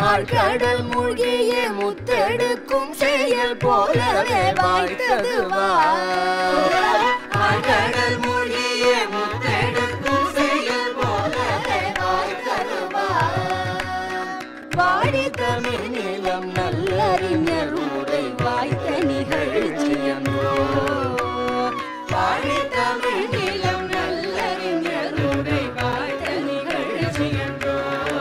ஆழ்கடல் மூழ்கிய முத்தெடுக்கும் செயல் போலவே வாய்த்தது ஆழ்கடல் மூழ்கிய முத்தெடுக்கும் செயல் போலவே வாய்த்தது வாடி தமிழ் நிலம் நல்லறிஞர் உரை வாய்த்த நிகழ்ச்சியன்றோ வாடி தமிழ் நிலம் நல்லறிஞர் உரை வாய்த்த நிகழ்ச்சியன்றோ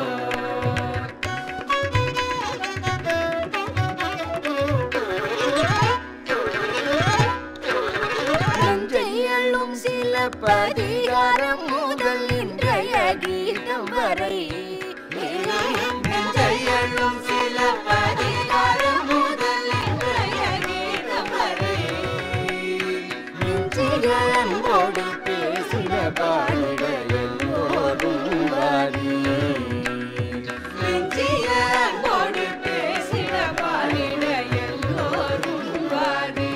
நஞ்சையள்ளும் சில பதிகாரம் முதல் இன்றைய கீதம் வரை நஞ்சையள்ளும் சில பதிகாரம் முதல் இன்றைய கீதம் வரை நெஞ்சிக அன்போடு பேசின பாடிட எல்லோரும் வாரி நெஞ்சிக அன்போடு பேசின பாடிட எல்லோரும் வாரி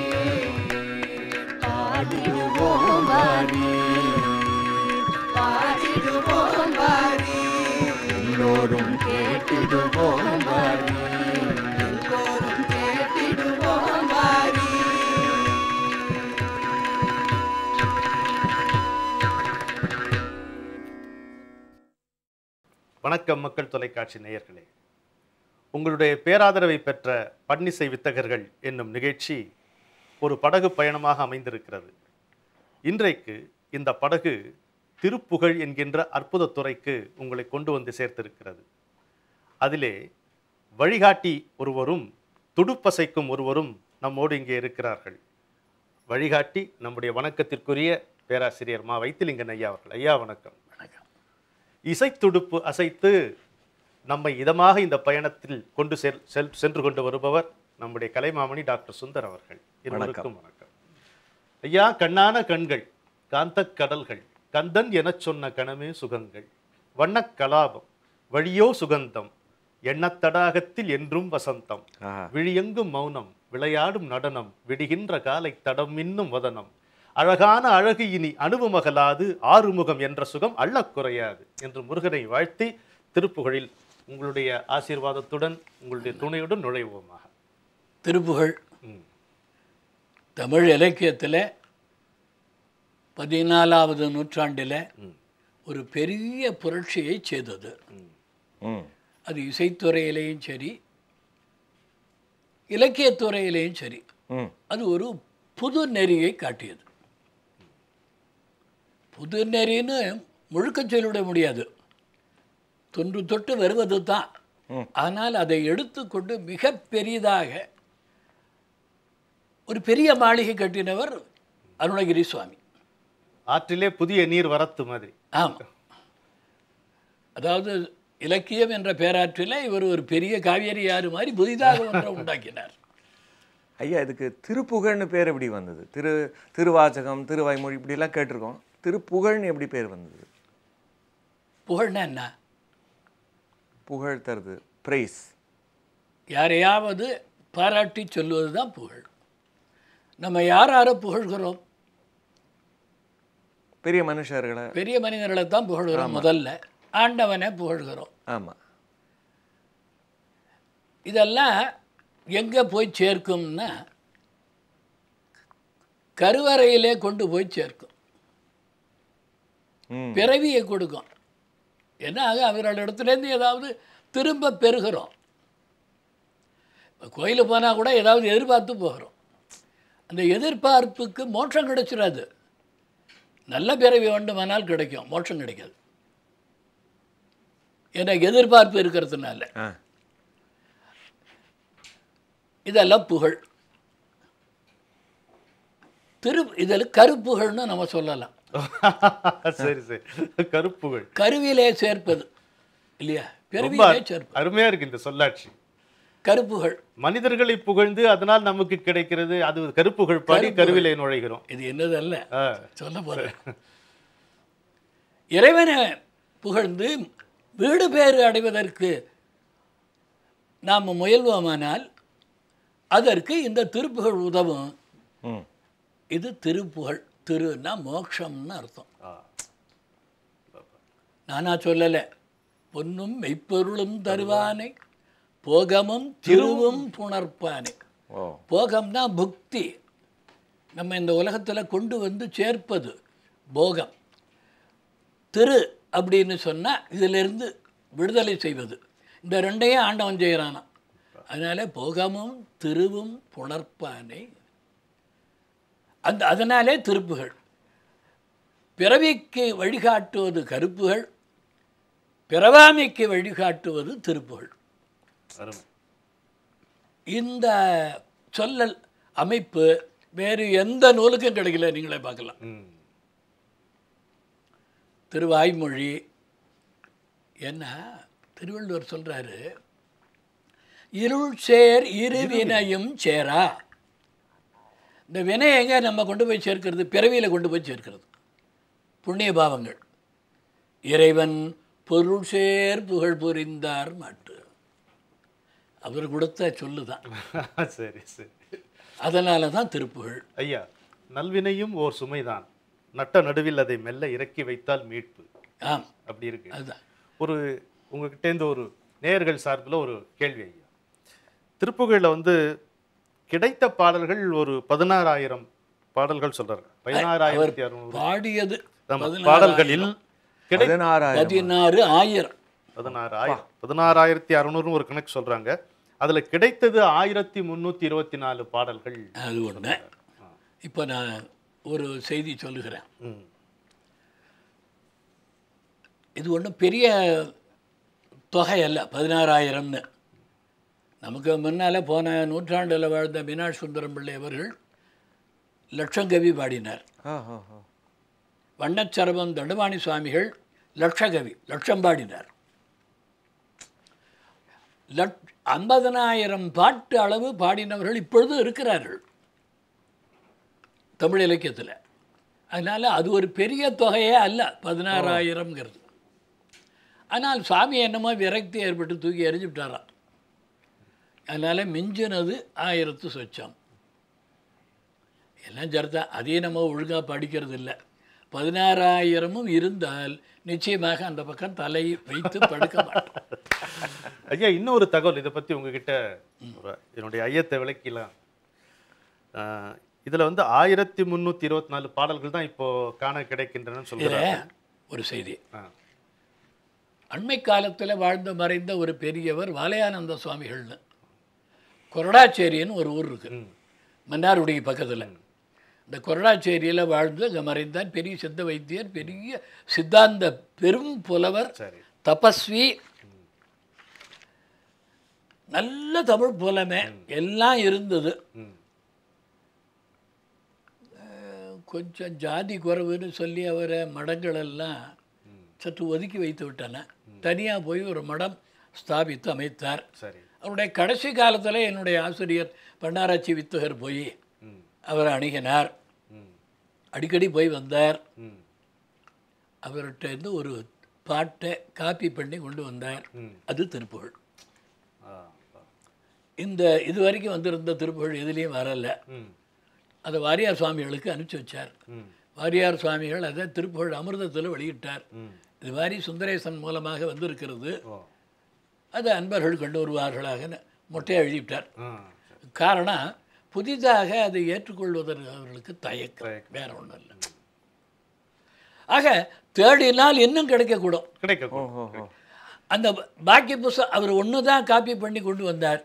பாடிடுவோம் வாரி பாடிடுவோம் வாரி எல்லோரும் கேட்டிடுவோம் வாரி எல்லோரும் கேட்டிடுவோம் வாரி வணக்கம் மக்கள் தொலைக்காட்சி நேயர்களே உங்களுடைய பேராதரவை பெற்ற பன்னிசை வித்தகர்கள் என்னும் நிகழ்ச்சி ஒரு படகு பயணமாக அமைந்திருக்கிறது இன்றைக்கு இந்த படகு திருப்புகழ் என்கின்ற அற்புதத் துறைக்கு உங்களை கொண்டு வந்து சேர்த்திருக்கிறது அதிலே வழிகாட்டி ஒருவரும் துடுப்பசைக்கும் ஒருவரும் நம்மோடு இங்கே இருக்கிறார்கள் வழிகாட்டி நம்முடைய வணக்கத்திற்குரிய பேராசிரியர் மா வைத்திலிங்கன் ஐயா அவர்கள் ஐயா வணக்கம் இசைத்துடுப்பு அசைத்து நம்மை இதமாக இந்த பயணத்தில் கொண்டு செல் செல் சென்று கொண்டு வருபவர் நம்முடைய கலைமாமணி டாக்டர் சுந்தர் அவர்கள் இருவருக்கும் வணக்கம் ஐயா கண்ணான கண்கள் காந்தக் கடல்கள் கந்தன் எனச் சொன்ன கணமே சுகங்கள் வண்ணக் கலாபம் வழியோ சுகந்தம் எண்ணத்தடாகத்தில் என்றும் வசந்தம் ஆஹா. விழியெங்கும் மௌனம் விளையாடும் நடனம் விடுகின்ற காலை தடம் மின்னும் வதனம் அழகான அழகு இனி அனுபவமகலாது ஆறுமுகம் என்ற சுகம் அள்ளக் குறையாது என்று முருகனை வாழ்த்தி திருப்புகழில் உங்களுடைய ஆசீர்வாதத்துடன் உங்களுடைய துணையுடன் நுழைவோமாக திருப்புகழ் ம். தமிழ் இலக்கியத்தில் பதினாலாவது நூற்றாண்டில் ம். ஒரு பெரிய புரட்சியை செய்தது ம் அது இசைத்துறையிலேயும் சரி இலக்கியத்துறையிலேயும் சரி ம் அது ஒரு புது நெறியை காட்டியது புது நெறின்னு முழுக்க சொல்லிவிட முடியாது தொன்று தொட்டு வருவது தான் ம். ஆனால் அதை எடுத்துக்கொண்டு மிக பெரியதாக ஒரு பெரிய மாளிகை கட்டினவர் அருணகிரி சுவாமி ஆற்றிலே புதிய நீர் வரத்து மாதிரி ஆமாம் அதாவது இலக்கியம் என்ற பேராற்றில் இவர் ஒரு பெரிய காவேரி ஆறு மாதிரி புதிதாக ஒன்றை உண்டாக்கினார் ஐயா இதுக்கு திருப்புகழ்னு பேர் எப்படி வந்தது திரு திருவாச்சகம் திருவாய்மொழி இப்படிலாம் கேட்டிருக்கோம் திருப்புகழ்னு எப்படி பேர் வந்தது புகழ்னா என்ன புகழ் தருது பிரைஸ் யாரையாவது பாராட்டி சொல்லுவது தான் புகழ் நம்ம யார் யாரை புகழ்கிறோம் பெரிய மனுஷர்களை பெரிய மனிதர்களை தான் புகழ்கிறோம் முதல்ல ஆண்டவனை புகழ்கிறோம் ஆமாம் இதெல்லாம் எங்கே போய் சேர்க்கும்னா கருவறையிலே கொண்டு போய் சேர்க்கும் ம் பிறவியை கொடுக்கும் என்ன ஆகும் அவர்களிடத்துலேருந்து ஏதாவது திரும்ப பெறுகிறோம் இப்போ கோயிலுக்கு போனால் கூட ஏதாவது எதிர்பார்த்து போகிறோம் அந்த எதிர்பார்ப்புக்கு மோட்சம் கிடைச்சிடாது நல்ல பிறவி வேண்டுமானால் கிடைக்கும் மோட்சம் கிடைக்காது எனக்கு எதிர்பார்ப்பு இருக்கிறதுனால ஆ இதெல்லாம் புகழ் திரு இதில் கருப்புகழ்னு நம்ம சொல்லலாம் சரி சரி கருப்புகள் கருவிலே சேர்ப்பது இல்லையா ரொம்ப பிறவியிலே சேர்ப்பது அருமையா இருக்கு இந்த சொல்லாட்சி கருப்புகள் மனிதர்களை புகழ்ந்து அதனால் நமக்கு கிடைக்கிறது அது கருப்புகள் பாடி கருவிலே நுழைகிறோம் இது என்னதல்ல ஆ, சொல்ல போகிறேன் இறைவனை புகழ்ந்து வீடு பேறு அடைவதற்கு நாம் முயல்வோமானால் அதற்கு இந்த திருப்புகழ் உதவும் ம் இது திருப்புகழ் திருன்னா மோட்சம்னு அர்த்தம் ஆ. நானா சொல்லலை பொன்னும் மெய்ப்பொருளும் தருவானை போகமும் திருவும் புணர்ப்பானே ஓ போகம்னா புக்தி நம்ம இந்த உலகத்தில் கொண்டு வந்து சேர்ப்பது போகம் திரு அப்படின்னு சொன்னால் இதிலிருந்து விடுதலை செய்வது இந்த ரெண்டையும் ஆண்டவன் செய்கிறானாம் அதனால போகமும் திருவும் புணர்ப்பானை அந்த அதனாலே திருப்புகள் பிறவிக்கு வழிகாட்டுவது கருப்புகள் பிறவாமைக்கு வழிகாட்டுவது திருப்புகள் அருமை இந்த சொல்லல் அமைப்பு வேறு எந்த நூலுக்கும் கிடைக்கல நீங்களே பார்க்கலாம் ம் திருவாய்மொழி என்ன திருவள்ளுவர் சொல்றாரு இருள் சேர் இருவினையும் சேரா இந்த வினை எங்க நம்ம கொண்டு போய் சேர்க்கிறது பிறவியில் கொண்டு போய் சேர்க்கிறது புண்ணிய பாவங்கள் இறைவன் பொருள் சேர் புகழ் புரிந்தார் மாட்டு அவர் கொடுத்த சொல்லுதான் சரி சரி அதனால தான் திருப்புகழ் ஐயா நல்வினையும் ஓர் சுமைதான் நட்ட நடுவில் அதை மெல்ல இறக்கி வைத்தால் மீட்பு ஆம் அப்படி இருக்கு அதுதான் ஒரு உங்ககிட்டேருந்து ஒரு நேயர்கள் சார்பில் ஒரு கேள்வி ஐயா திருப்புகழில் வந்து கிடைத்த பாடல்கள் ஒரு பதினாறாயிரம் பாடல்கள் சொல்றாரு பதினாறாயிரத்தி அறுநூறு பாடியது ஆமா, பாடல்களில் கிடை பதினாறாயிரம் பதினாறு ஆயிரம் பதினாறாயிரம் பதினாறாயிரத்தி அறுநூறுன்னு ஒரு கணக்கு சொல்றாங்க அதுல கிடைத்தது ஆயிரத்தி முந்நூற்றி இருபத்தி நாலு பாடல்கள் அது ஒன்று இப்போ நான் ஒரு செய்தி சொல்லுகிறேன் ம் இது ஒன்றும் பெரிய தொகை அல்ல பதினாறாயிரம்னு நமக்கு முன்னால் போன நூற்றாண்டில் வாழ்ந்த மீனாட்சி சுந்தரம் பிள்ளை அவர்கள் லட்சங்கவி பாடினார் ஆ ஆ ஆ வண்ணச்சரபம் தண்டபாணி சுவாமிகள் லட்சகவி லட்சம் பாடினார் லட் ஐம்பதனாயிரம் பாட்டு அளவு பாடினவர்கள் இப்பொழுதும் இருக்கிறார்கள் தமிழ் இலக்கியத்தில் அதனால் அது ஒரு பெரிய தொகையே அல்ல பதினாறாயிரம்ங்கிறது ஆனால் சாமி என்னமோ விரக்தி ஏற்பட்டு தூக்கி எறிஞ்சு விட்டாராம் அதனால் மிஞ்சினது ஆயிரத்து சொச்சம் எல்லாம் சரிதான் அதையும் நம்ம ஒழுங்காக படிக்கிறது இல்லை பதினாறாயிரமும் இருந்தால் நிச்சயமாக அந்த பக்கம் தலை வைத்து படுக்க மாட்டோம் ஐயா இன்னொரு தகவல் இதை பத்தி உங்ககிட்ட ஒரு என்னுடைய ஐயத்தை விளக்கிலாம் ஆஹ், இதுல வந்து ஆயிரத்தி முந்நூற்றி இருபத்தி நாலு பாடல்கள் தான் இப்போ காண கிடைக்கின்றன இதில் சொல்கிறாங்க ஒரு செய்தி ஆ. அண்மை காலத்தில் வாழ்ந்து மறைந்த ஒரு பெரியவர் வாலயானந்த சுவாமிகள்னு கொரடாச்சேரின்னு ஒரு ஊர் இருக்கு ம். மன்னார்குடிக்கு பக்கத்தில் இந்த கொரடாச்சேரியில் வாழ்ந்து அங்கே மறைந்தார் பெரிய சித்த வைத்தியர் பெரிய சித்தாந்த பெரும் புலவர் சரி தபஸ்வி நல்ல தமிழ் புலமை எல்லாம் இருந்தது ம் கொஞ்சம் ஜாதி குறைவுன்னு சொல்லி அவரை மடங்கள் எல்லாம் சற்று ஒதுக்கி வைத்து விட்டன தனியாக போய் ஒரு மடம் ஸ்தாபித்து அமைத்தார் சரி அவருடைய கடைசி காலத்தில் என்னுடைய ஆசிரியர் பண்டாராச்சி வித்தகர் போய் ம் அவரை அணுகினார் ம் அடிக்கடி போய் வந்தார் ம் அவர்கிட்ட இருந்து ஒரு பாட்டை காப்பி பண்ணி கொண்டு வந்தார் ம். அது திருப்புகழ் ஆ ஆ. இந்த இது வரைக்கும் வந்திருந்த திருப்புகழ் எதுலேயும் வரலை ம் அதை வாரியார் சுவாமிகளுக்கு அனுப்பிச்சி வச்சார் ம் வாரியார் சுவாமிகள் அதை திருப்புகழ் அமிர்தத்தில் வெளியிட்டார் ம் இது மாதிரி சுந்தரேசன் மூலமாக வந்திருக்கிறது ஓ அதை அன்பர்கள் கொண்டு வருவார்களாக மொட்டையை எழுதிவிட்டார் ஆ காரணம் புதிதாக அதை ஏற்றுக்கொள்வதற்கு அவர்களுக்கு தயக்கம் தயக்கம். வேற ஒன்றும் இல்லை ஆக தேடினால் இன்னும் கிடைக்கக்கூடும் கிடைக்கும் ஓ ஓ அந்த பாக்கி புஸ்தகம் அவர் ஒன்று தான் காப்பி பண்ணி கொண்டு வந்தார்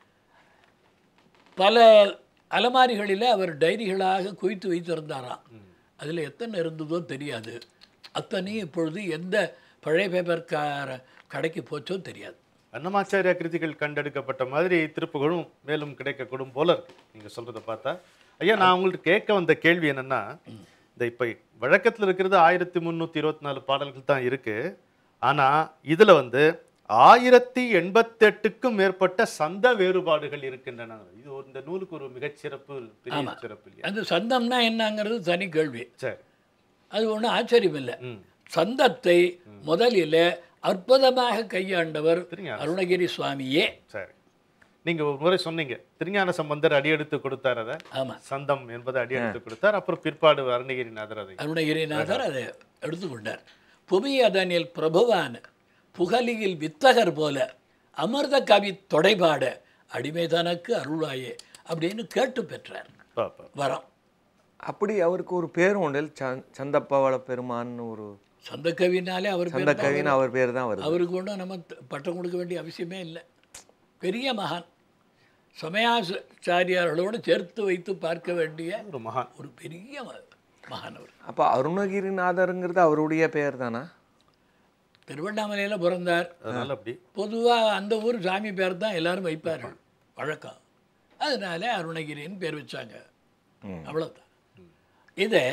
பல அலமாரிகளில் அவர் டைரிகளாக குவித்து வைத்திருந்தாராம் அதில் எத்தனை இருந்ததோ தெரியாது அத்தனையும் இப்பொழுது எந்த பழைய பேப்பர்கார கடைக்கு போச்சோ தெரியாது அன்னமாச்சாரியா கிருதிகள் கண்டெடுக்கப்பட்ட மாதிரி திருப்புகழும் மேலும் கிடைக்கக்கூடும் போல இருக்கு நீங்க சொல்றத பார்த்தா ஐயா நான் உங்கள்ட்ட கேட்க வந்த கேள்வி என்னன்னா இந்த இப்ப வழக்கத்துல இருக்கிறது ஆயிரத்தி முந்நூற்றி இருபத்தி நாலு பாடல்கள் தான் இருக்கு ஆனா இதுல வந்து ஆயிரத்தி எண்பத்தெட்டுக்கும் மேற்பட்ட சந்த வேறுபாடுகள் இருக்கின்றன இது ஒரு- இந்த நூலுக்கு ஒரு மிகச்சிறப்பு பெரிய சிறப்பு இல்லையா அந்த சந்தம்னா என்னங்கிறது தனி கேள்வி சரி அது ஒன்றும் ஆச்சரியம் இல்லை ம் சந்தத்தை முதலில் அற்புதமாக கையாண்டவர் திருஞான அருணகிரி சுவாமியே சரி நீங்க ஒரு முறை சொன்னீங்க திருஞான சம்பந்தர் அடியெடுத்து கொடுத்தார் அதை ஆமாம் சந்தம் என்பதை அடியெடுத்து கொடுத்தார் அப்புறம் பிற்பாடு அருணகிரிநாதர் அதை அருணகிரிநாதர் அதை எடுத்துக்கொண்டார் புவி அதனில் பிரபுவான் புகலியில் வித்தகர் போல அமிர்த கவி தொடைபாட அடிமை தனக்கு அருளாயே அப்படின்னு கேட்டு பெற்றார் பாப்பா வரம் அப்படி அவருக்கு ஒரு பேரும் உண்டு சந் சந்தப்பவள பெருமான்னு ஒரு சந்த கவினாலே அவர் பேர் தான் சந்தக்கவின்னு அவர் பேர் தான் வருது அவருக்கு ஒன்றும் நம்ம த- பட்டம் கொடுக்க வேண்டிய அவசியமே இல்லை பெரிய மகான் சமயாச்சாரியார்களோடு சேர்த்து வைத்து பார்க்க வேண்டிய ஒரு மகான் ஒரு பெரிய ம- மகான் அவர் அப்போ அருணகிரிநாதருங்கிறது அவருடைய பேர் தானா திருவண்ணாமலையில் பிறந்தார் அதனால அப்படி பொதுவாக அந்த ஊர் சாமி பேர் தான் எல்லாரும் வைப்பார்கள் வழக்கம் அதனால அருணகிரின்னு பேர் வச்சாங்க அவ்வளோதான் இதை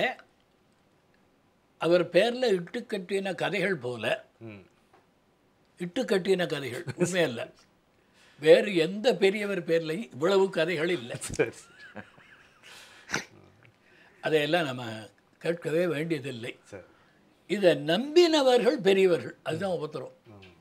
அவர் பேரில் இட்டு கட்டின கதைகள் போல ம் இட்டு கட்டின கதைகள் உண்மையல்ல வேறு எந்த பெரியவர் பேர்லையும் இவ்வளவு கதைகள் இல்லை சரி சரி. அதையெல்லாம் நம்ம கேட்கவே வேண்டியதில்லை சரி இதை நம்பினவர்கள் பெரியவர்கள் அதுதான் உபத்திரம்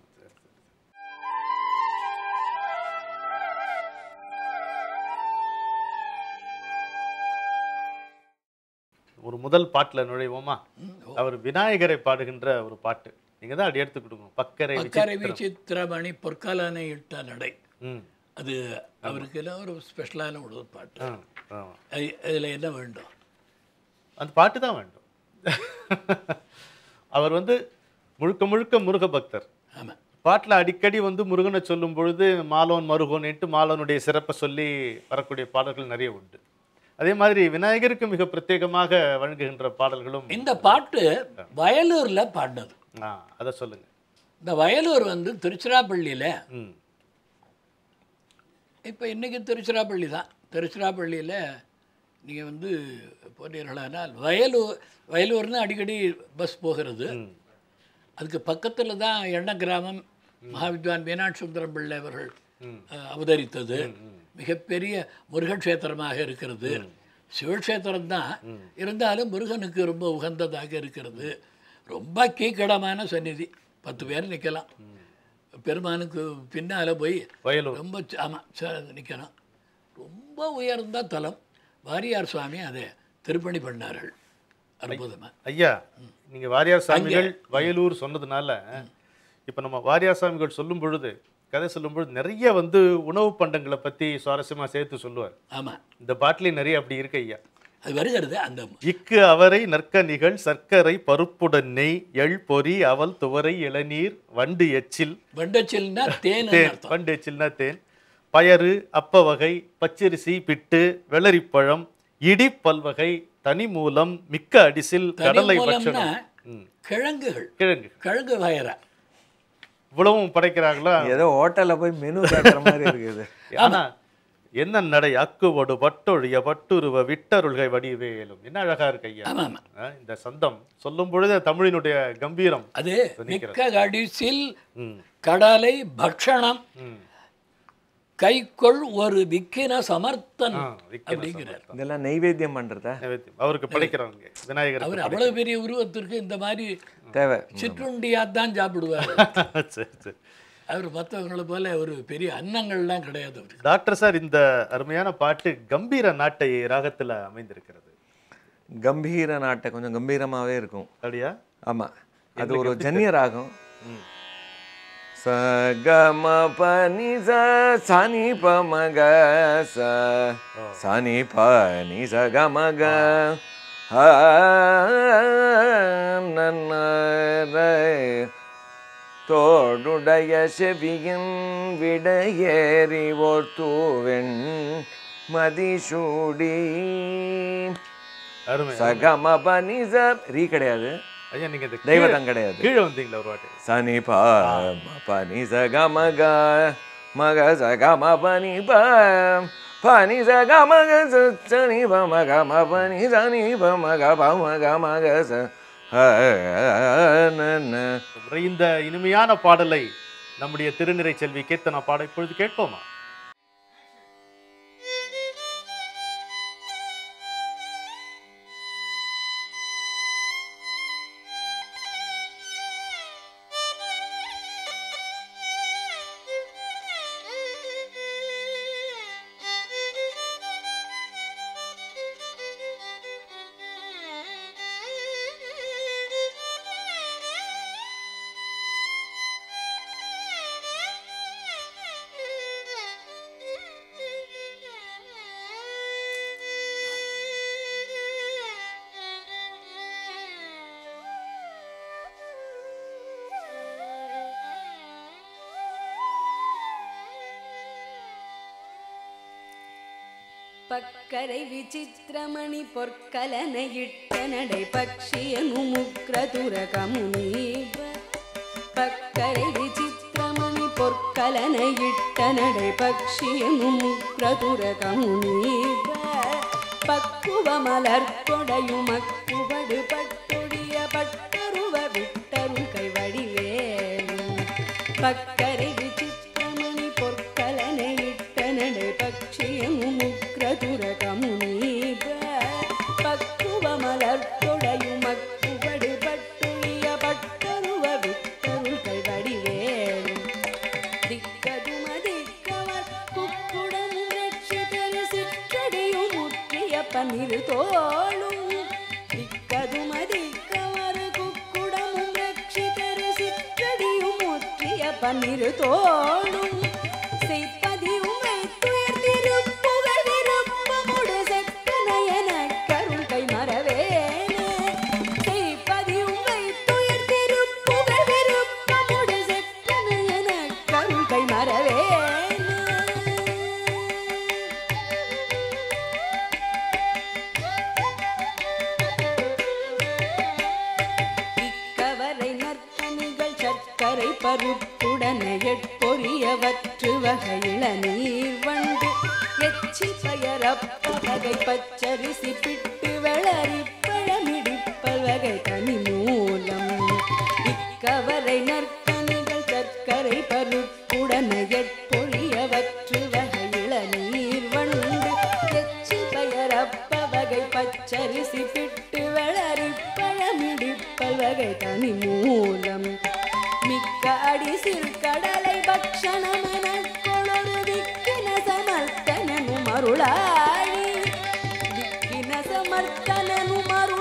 ஒரு முதல் பாட்டுல நுழைவோமா அவர் விநாயகரை பாடுகின்ற ஒரு பாட்டு நீங்க தான் அடி எடுத்து கொடுக்கணும் பக்கரை பக்கரை விசித்திரம். விசித்திரமணி பொற்காலானை இட்ட நடை ம் அது அவருக்கு எல்லாம் ஒரு ஸ்பெஷலான ஒரு பாட்டு ஆ, ஆமா. அது- அதுல என்ன வேண்டும் அந்த பாட்டு தான் வேண்டும் அவர் வந்து முழுக்க முழுக்க முருக பக்தர் ஆமா பாட்டில் அடிக்கடி வந்து முருகனை சொல்லும் பொழுது மாலோன் மருகோன்ட்டு மாலோனுடைய சிறப்பை சொல்லி வரக்கூடிய பாடல்கள் நிறைய உண்டு அதே மாதிரி விநாயகருக்கு மிக பிரத்யேகமாக வழங்குகின்ற பாடல்களும் இந்த பாட்டு வயலூர்ல பாடினது ஆ அதை சொல்லுங்க இந்த வயலூர் வந்து திருச்சிராப்பள்ளியில ம் இப்போ இன்றைக்கி திருச்சிராப்பள்ளி தான் திருச்சிராப்பள்ளியில் நீங்கள் வந்து போனீர்களானால் வயலூர் வயலூர்னு அடிக்கடி பஸ் போகிறது அதுக்கு பக்கத்தில் தான் எண்ண கிராமம் மகாவித்வான் மீனாட்சி சுந்தரம் பிள்ளை அவர்கள் அஹ், அவதரித்தது மிகப்பெரிய முருகக்ஷேத்திரமாக இருக்கிறது சிவக்ஷேத்திரம் தான் இருந்தாலும் முருகனுக்கு ரொம்ப உகந்ததாக இருக்கிறது ரொம்ப கீக்கடமான சந்நிதி பத்து பேர் நிற்கலாம் பெருமானுக்கு பின்னால் போய் வயலூர் ரொம்ப ச- ஆமா ச நிற்கணும் ரொம்ப உயர்ந்த தலம் வாரியார் சுவாமி அதை திருப்பணி பண்ணார்கள் அற்புதமாக ஐயா நீங்க வாரியார் சாமிகள் வயலூர் சொன்னதுனால இப்போ நம்ம வாரியார் சாமிகள் சொல்லும் பொழுது கதை சொல்லும் பொழுது நிறைய வந்து உணவு பண்டங்களை பத்தி சுவாரஸ்யமா சேர்த்து சொல்லுவார் ஆமாம் இந்த பாட்டிலையும் நிறைய அப்படி இருக்கு ஐயா அது வருகிறது அந்த இக்கு அவரை நற்கனிகள் சர்க்கரை பருப்புடன் நெய் எள் பொரி அவல் துவரை இளநீர் வண்டு எச்சில் வண்டச்சில்னா தேன் தேன் அர்த்தம் வண்டு எச்சில்னா தேன் பயறு அப்ப வகை பச்சரிசி பிட்டு வெள்ளரிப்பழம் இடி பல்வகை தனி மூலம் மிக்க அடிசில் கடலை தனி மூலம்னா பட்சணம் ம், கிழங்குகள் கிழங்கு கிழங்கு வயரா இவ்வளவும் படைக்கிறாங்களா ஏதோ ஹோட்டல்ல போய் மெனு கேட்குற மாதிரி இருக்குது ஆனா என்ன நடை அக்குவடு பட்டொழிய பட்டுருவ விட்டருள்கை வடிவேலும் என்ன அழகா இருக்கு ஐயா ஆமாம் ஆமாம் ஆ, இந்த சந்தம் சொல்லும் பொழுது தமிழினுடைய கம்பீரம் அது மிக்க அடிசில் ம் கடலை பக்ஷணம் ம் கைக்குள் ஒரு விக்கின சமர்த்தன் ஆ, விக்கின அப்படிங்கிறார் இதெல்லாம் நெய்வேத்தியம் பண்றதா நைவேத்தியம். அவருக்கு படைக்கிறவங்க விநாயகர் அவர் அவ்வளவு பெரிய உருவத்திற்கு இந்த மாதிரி தேவை சிற்றுண்டியாக தான் சாப்பிடுவார் சரி சரி அவர் மற்றவங்களை போல ஒரு பெரிய அன்னங்கள்லாம் கிடையாது அவருக்கு டாக்டர் சார் இந்த அருமையான பாட்டு கம்பீர நாட்டை ராகத்துல அமைந்திருக்கிறது கம்பீர நாட்டை கொஞ்சம் கம்பீரமாவே இருக்கும் அப்படியா ஆமா அது ஒரு ஜன்னிய ராகம் ம். ச க ம ப நி ச ச நி ப ம க ச ச நி ப நி ச க ம க ஹ ந ந ர தோடுடைய செவியின் விடையேறி ஓர் தூவெண் மதிசூடி அருமை சகம பனி ச ரீ கிடையாது ஐயா நீங்க இந்த கீழே- தெய்வதம் கிடையாது கீழே வந்தீங்களா ஒரு வாட்டி சனி ப பனி சக மக மக சக ம பனி ப பனி சக மக ச சனி ப மக ம பனி சனி ப மக ப மக மக ச ஹ ந ந இந்த இனிமையான பாடலை நம்முடைய திருநிறை செல்வி கீர்த்தனா பாட இப்பொழுது கேட்போமா Thank you. பக்கரை விசித்திரமணி பொற்கலனையிட்ட நடை பக்ஷியனு முக்ரதுரகமுனீப பக்கரை விசித்திரமணி பொற்கலனையிட்ட நடை பக்ஷியனு முக்ரதுரகமுனீப பக்குவ மலர் கொடையும் மக்குவடு பட்டொழிய பட்டருவ விட்டரு கைவடிவேலு பக்கரை விசித்திரமணி பொற்கலனை இட்ட நடை பக்ஷியும் முக்ரதுரகமுனீப பக்குவ மலர் தொடையும் மக்குவடு பட்டுழிய பட்டருவ விட்டரு கைவடிவேலும் திக்கதும திக்கவர் குக்குடன் ரட்சிதரு சிற்றடியும் முற்றிய பன்னிரு தோளும் திக்கதும திக்கவர் குக்குடமும் ரட்சிதரு சிற்றடியும் முற்றிய பன்னிரு தோளும் செய்ப்பதியும் வைத்துயர்ந்திருப்புகழ் விருப்பமுடு செக்கனையன கருள் கை மறவேனே செய்ப்பதியும் வைத்துயர்ந்திருப்புகழ் விருப்பமுடு செக்கனையன கருள் கை மறவேனே இக்கவரை நற்கனிகள் சர்க்கரை பருப்புடனே எட்பொரியவற்று வகையில நீர் வண்டு எச்சி பயரப்ப வகை பச்சரிசி பிட்டு வெளரி பழமிடிப்ப வகை தனி மூலம் இக்கவரை நற்கனிகள் சர்க்கரை பருப்புடனே எட்பொரியவற்று வகையில நீர் வண்டு எச்சி பயரப்ப வகை பச்சரிசி பிட்டு வெளரி பழமிடிப்பல் வகை தனி மூலம் மிக்க அடிசில் கடலை பக்ஷணமன கொளொரு விக்கின சமர்த்தனனு மருளாளி விக்கின சமர்த்தனனு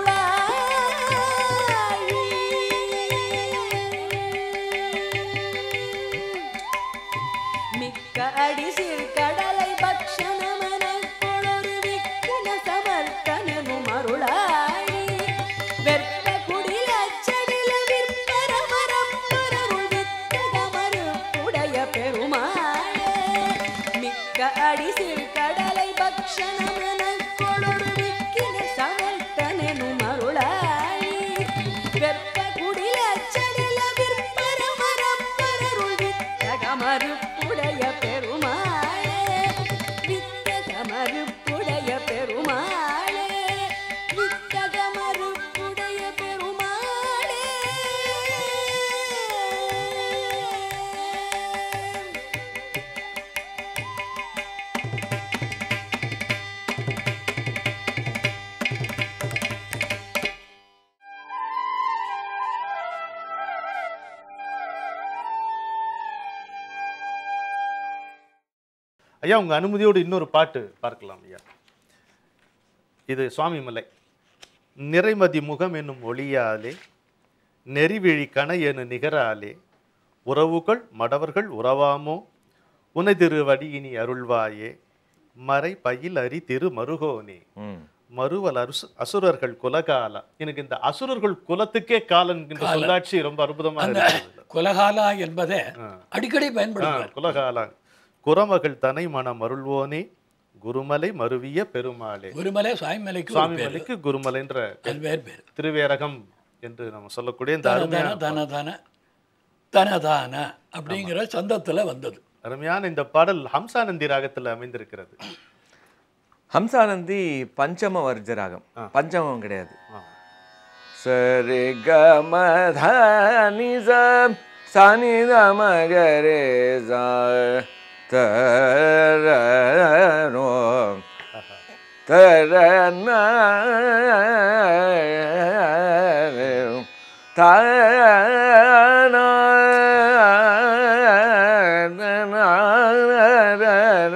மருளாளி மிக்க அடிசில் கடலை பக்ஷணமன கொளொரு விக்கின சமர்த்தனனு மருளாளி வெற்ப குடில செடில விற்பரமரம் பரருள் வித்தகமரு உடைய பெருமாளே மிக்க அடிசில் கடலை பக்ஷணமன கொளொரு விக்கின சமர்த்தனனு மருளாளி வெற்ப குடில செடில விற்பரமரம் பரருள் வித்தகமறுப்புடைய பெருமாளே வித்தகமறுப்புடைய பெருமாளே வித்தகமறுப்புடைய பெருமாளே ஐயா உங்க அனுமதியோடு இன்னொரு பாட்டு பார்க்கலாம் ஐயா இது சுவாமி மலை நிறைமதி முகம் என்னும் ஒளியாலே நெறிவிழி கண எனு நிகராலே உறவுகள் மடவர்கள் உறவாமோ உனதிருவடியினி அருள்வாயே மறை பயில் அரி திரு மருகோனே ம் மறுவல் அருசு அசுரர்கள் குலகாலா எனக்கு இந்த அசுரர்கள் குலத்துக்கே காலன் என்ற சொல்லாட்சி ரொம்ப அற்புதமா அந்த இருக்கிறது குலகாலா என்பதை ஆ. அடிக்கடி ஆ, பயன்படுத்துவார் குலகாலா குரமகள் தனை மனம் அருள்வோனே குருமலை மருவிய பெருமாளே குருமலை சுவாமிமலைக்கு ஒரு சுவாமி பேர் மலைக்கு குருமலைன்ற அது பேர் பேர் திருவேரகம் என்று நம்ம சொல்லக்கூடிய இந்த தன அருமையான தன தன தன தன அப்படிங்கிற சந்தத்துல வந்தது அருமையான இந்த பாடல் ஹம்சானந்தி ராகத்துல அமைந்திருக்கிறது ஹம்சானந்தி பஞ்சம வர்ஜ ராகம் பஞ்சமம் கிடையாது ஆ. சரி க ம த நி ச ச நி த ம க ரே ச த ர நோ த ர ந ரே த ந த ந ர ர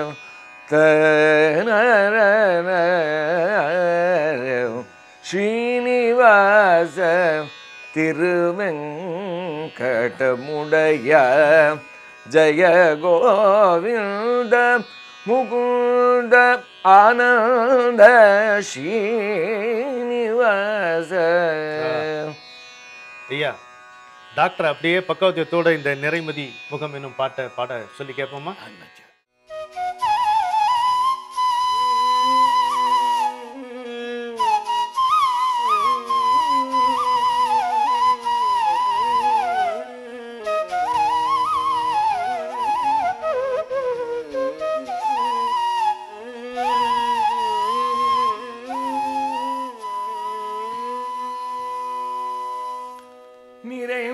ஸ்ரீனிவாச திருவெங்கடமுடைய ஜய கோவிந்த முகுந்த ஆனந்த ஸ்ரீனிவாச ஐயா டாக்டர் அப்படியே பக்கவத்தியத்தோட இந்த நிறைமதி முகம் என்னும் பாட்டை பாட சொல்லி கேட்போமா ஆமாச்சா.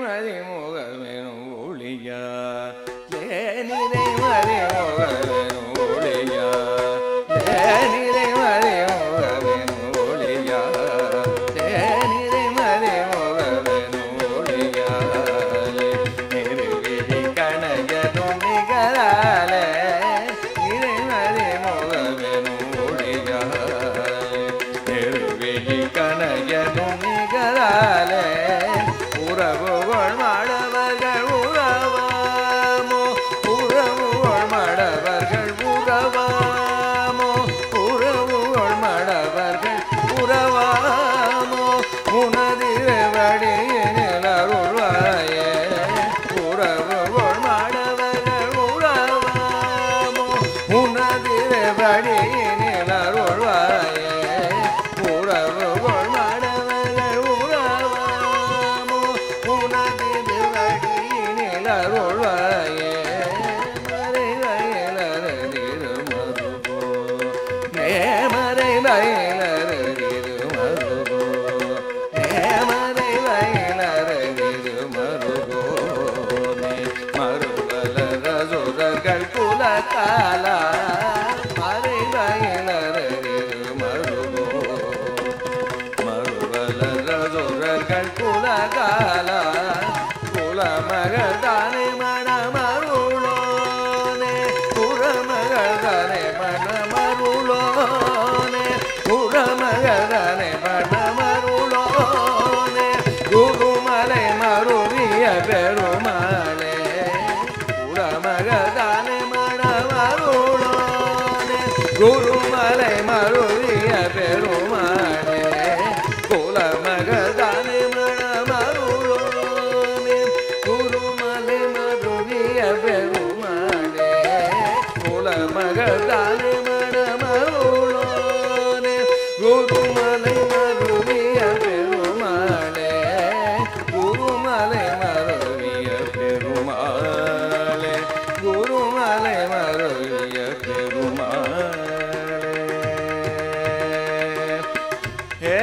மதி முகமெனும் ஒளியா நிறை மதி முகமெனும் ஒளியா நிறை மதி முகமெனும் ஒளியா நிறை மதி முகமெனும் ஒளியா நெருவிழி கணையனும் நிகராலே நிறை மதி முகமெனும் ஒளியா நெருவிழி கணையனும் நிகராலே உறவுகள் மாடவர்கள் உறவாமோ உறவுகள் மாடவர்கள் உறவாமோ உறவுகள் மாடவர்கள் உறவாமோ உனதிரு வடியினில் அருள்வாயே உறவுகள் மாடவர்கள் உறவாமோ உனதிரு வடியினில் அருள்வாயே உறவுகள் மாடவர்கள் உறவாமோ உனதிரு வடியினில் அருள்வாயே மறை வயலறிரு மருகோ நேமரை வயலறிரு மருகோ நேமரை வயலறிரு மருகோ மறுவல ரசுரர்கள் குலகாலா மறை வயலறிரு மருகோ மறுவல ரசுரர்கள் குலகாலா குலமகள் தானே மணமருளோனே குரமகள் தானே மணமருளோனே குரமகள் தானே மணமருளோனே குருமலை மருவிய பெருமாளே குலமகள் தானே மணமருளோனே குருமலை மருவிய பெருமாளே குலமகள் தானே மணமருளோனே குருமலை மருவிய பெருமாளே குலமகள் தானே மணமருளோனே குருமலை மருவிய பெருமாளே குருமலை மருவிய பெருமாளே குருமலை மருவிய பெருமாளே ஏ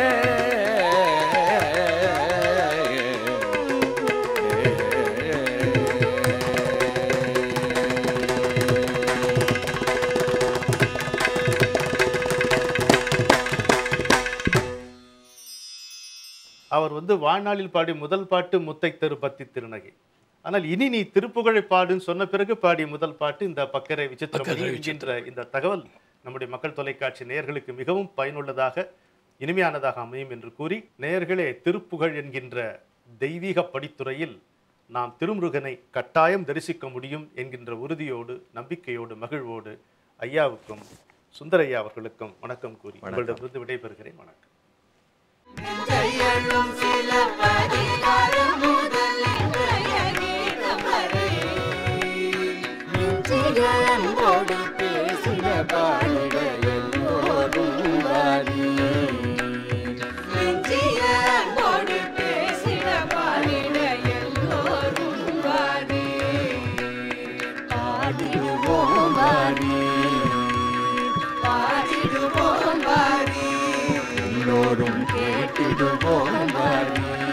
அவர் வந்து வாழ்நாளில் பாடிய முதல் பாட்டு முத்தை தெரு பத்தி திருநகை ஆனால் இனி நீ திருப்புகழை பாடுன்னு சொன்ன பிறகு பாடிய முதல் பாட்டு இந்த பக்கரை விசித்திரமணி பக்கரை என்கின்ற இந்த தகவல் நம்முடைய மக்கள் தொலைக்காட்சி நேயர்களுக்கு மிகவும் பயனுள்ளதாக இனிமையானதாக அமையும் என்று கூறி நேயர்களே திருப்புகழ் என்கின்ற தெய்வீக படித்துறையில் நாம் திருமுருகனை கட்டாயம் தரிசிக்க முடியும் என்கின்ற உறுதியோடு நம்பிக்கையோடு மகிழ்வோடு ஐயாவுக்கும் சுந்தரையா அவர்களுக்கும் வணக்கம் கூறி உங்களிடமிருந்து விடைபெறுகிறேன் வணக்கம் கையெழும் சில பதிகாரம் முதல் இன்றைய கீதம் வரை நெஞ்சிகளோடு பேசின பாடிட எல்லோரும் வாரி நெஞ்சிகளோடு பேசின பாடிட எல்லோரும் வாரி பாடிடுவோம் வாரி பாடிடுவோம் வாரி எல்லோரும் கேட்டிடுவோம் வாரி